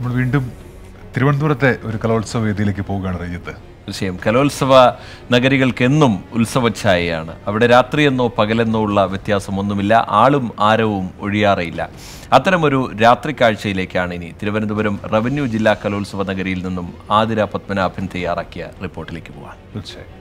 നമ്മൾ വീണ്ടും തിരുവനന്തപുരത്തെ ഒരു കലോത്സവ വേദിയിലേക്ക് പോവുകയാണ് രഞ്ജിത്ത് തീർച്ചയായും കലോത്സവ നഗരികൾക്കെന്നും ഉത്സവഛായയാണ് അവിടെ രാത്രിയെന്നോ പകലെന്നോ ഉള്ള വ്യത്യാസമൊന്നുമില്ല ആളും ആരവും ഒഴിയാറയില്ല അത്തരമൊരു രാത്രി കാഴ്ചയിലേക്കാണ് ഇനി തിരുവനന്തപുരം റവന്യൂ ജില്ലാ കലോത്സവ നഗരിയിൽ നിന്നും ആതിര പത്മനാഭൻ തയ്യാറാക്കിയ റിപ്പോർട്ടിലേക്ക് പോകാം തീർച്ചയായും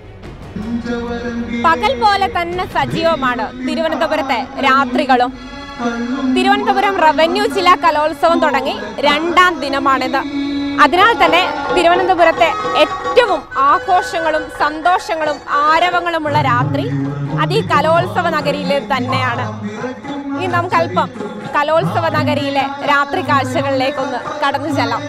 പകൽ പോലെ തന്നെ സജീവമാണ് തിരുവനന്തപുരത്തെ രാത്രികളും തിരുവനന്തപുരം റവന്യൂ ജില്ലാ കലോത്സവം തുടങ്ങി രണ്ടാം ദിനമാണിത് അതിനാൽ തന്നെ തിരുവനന്തപുരത്തെ ഏറ്റവും ആഘോഷങ്ങളും സന്തോഷങ്ങളും ആരവങ്ങളുമുള്ള രാത്രി അത് ഈ കലോത്സവ നഗരിയിലെ തന്നെയാണ് ഇനി നമുക്ക് അല്പം കലോത്സവ നഗരിയിലെ രാത്രി കാഴ്ചകളിലേക്കൊന്ന് കടന്നു ചെല്ലാം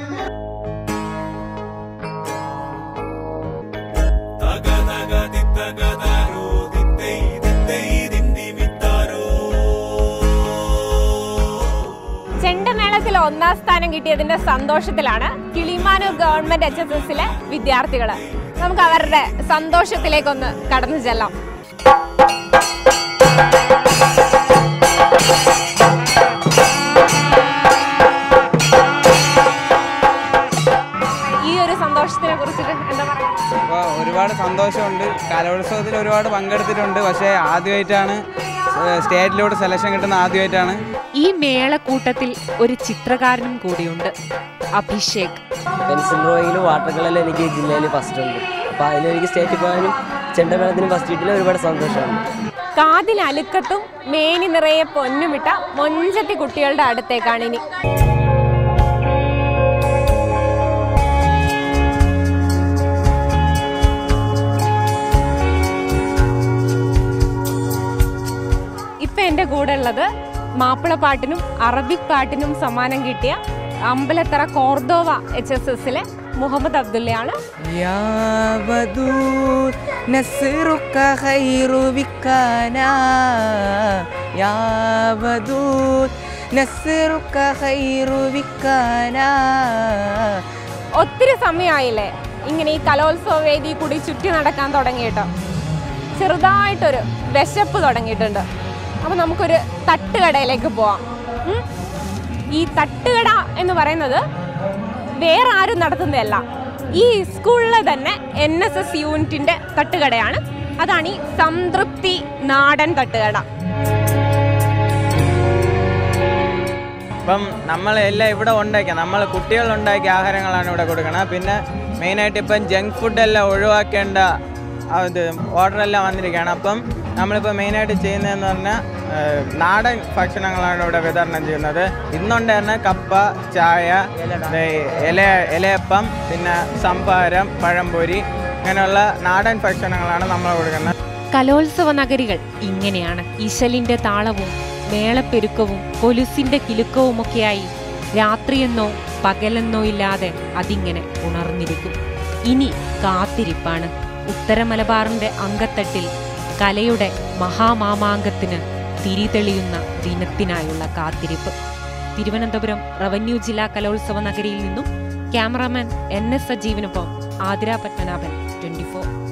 ചെണ്ടമേളത്തിൽ ഒന്നാം സ്ഥാനം കിട്ടിയതിന്റെ സന്തോഷത്തിലാണ് കിളിമാനൂർ ഗവൺമെന്റ് എച്ച് എസ് എസിലെ വിദ്യാർത്ഥികൾ നമുക്ക് അവരുടെ സന്തോഷത്തിലേക്കൊന്ന് കടന്നു ചെല്ലാം ഈ ഒരു സന്തോഷത്തിനെ കുറിച്ചിട്ട് എന്താ പറയുക അപ്പോൾ ഒരുപാട് സന്തോഷമുണ്ട് കലോത്സവത്തിൽ ഒരുപാട് പങ്കെടുത്തിട്ടുണ്ട് പക്ഷേ ആദ്യമായിട്ടാണ് സ്റ്റേറ്റിലൂടെ സെലക്ഷൻ കിട്ടുന്ന ആദ്യമായിട്ടാണ് ഈ മേളക്കൂട്ടത്തിൽ ഒരു ചിത്രകാരനും കൂടിയുണ്ട് അഭിഷേക് പെൻസിൽ ഡ്രോയിങ്ങിലും വാട്ടർ കളറിലും എനിക്ക് ജില്ലയിൽ ഫസ്റ്റ് ഉണ്ട് അപ്പോൾ അതിൽ എനിക്ക് സ്റ്റേറ്റിൽ പോകാനും ചെണ്ടമേളത്തിനും ഫസ്റ്റ് കിട്ടിയാൽ ഒരുപാട് സന്തോഷമുണ്ട് കാതിൽ അലുക്കത്തും മേനി നിറയെ പൊന്നുമിട്ട മൊഞ്ചത്തി കുട്ടികളുടെ അടുത്തേക്കാണ് ഇനി ഇപ്പൊ എന്റെ കൂടെ ഉള്ളത് മാപ്പിളപ്പാട്ടിനും അറബിക് പാട്ടിനും സമ്മാനം കിട്ടിയ അമ്പലത്തറ കോർദോവ എച്ച് എസ് എസിലെ മുഹമ്മദ് അബ്ദുള്ളയാണ് ഒത്തിരി സമയമായില്ലേ ഇങ്ങനെ ഈ കലോത്സവ വേദി കൂടി ചുറ്റി നടക്കാൻ തുടങ്ങിയിട്ട് ചെറുതായിട്ടൊരു വിശപ്പ് തുടങ്ങിയിട്ടുണ്ട് അപ്പോൾ നമുക്കൊരു തട്ടുകടയിലേക്ക് പോവാം ഉം? ഈ തട്ടുകട എന്ന് പറയുന്നത് വേറെ ആരും നടത്തുന്നതല്ല ഈ സ്കൂളിലെ തന്നെ എൻ എസ് എസ് യൂണിറ്റിന്റെ തട്ടുകടയാണ് അതാണ് ഈ സംതൃപ്തി നാടൻ തട്ടുകട ഇപ്പം നമ്മൾ എല്ലാം ഇവിടെ ഉണ്ടാക്കിയ നമ്മൾ കുട്ടികൾ ഉണ്ടാക്കിയ ആഹാരങ്ങളാണ് ഇവിടെ കൊടുക്കുന്നത് പിന്നെ മെയിനായിട്ട് ഇപ്പം ജങ്ക് ഫുഡെല്ലാം ഒഴിവാക്കേണ്ട ആ ഇത് ഓർഡറെല്ലാം വന്നിരിക്കുകയാണ് അപ്പം നമ്മളിപ്പോൾ മെയിനായിട്ട് ചെയ്യുന്നതെന്ന് പറഞ്ഞാൽ ഏഹ്, നാടൻ ഭക്ഷണങ്ങളാണ് ഇവിടെ വിതരണം ചെയ്യുന്നത് ഇന്നുണ്ടായിരുന്ന കപ്പ ചായ ദേ ഇല ഇലയപ്പം പിന്നെ സംഭാരം പഴംപൊരി ഇങ്ങനെയുള്ള നാടൻ ഭക്ഷണങ്ങളാണ് നമ്മൾ കൊടുക്കുന്നത് കലോത്സവ നഗരികൾ ഇങ്ങനെയാണ് ഇശലിന്റെ താളവും മേളപ്പെരുക്കവും കൊലുസിന്റെ കിലുക്കവുമൊക്കെയായി രാത്രിയെന്നോ പകലെന്നോ ഇല്ലാതെ അതിങ്ങനെ ഉണർന്നിരിക്കും ഇനി കാത്തിരിപ്പാണ് ഉത്തര മലബാറിന്റെ അങ്കത്തട്ടിൽ കലയുടെ മഹാമാമാങ്കത്തിന് തിരിതെളിയുന്ന ദിനത്തിനായുള്ള കാത്തിരിപ്പ് തിരുവനന്തപുരം റവന്യൂ ജില്ലാ കലോത്സവ നഗരിയിൽ നിന്നും ക്യാമറാമാൻ എൻ എസ് സജീവിനൊപ്പം ആതിര പത്മനാഭൻ ട്വന്റി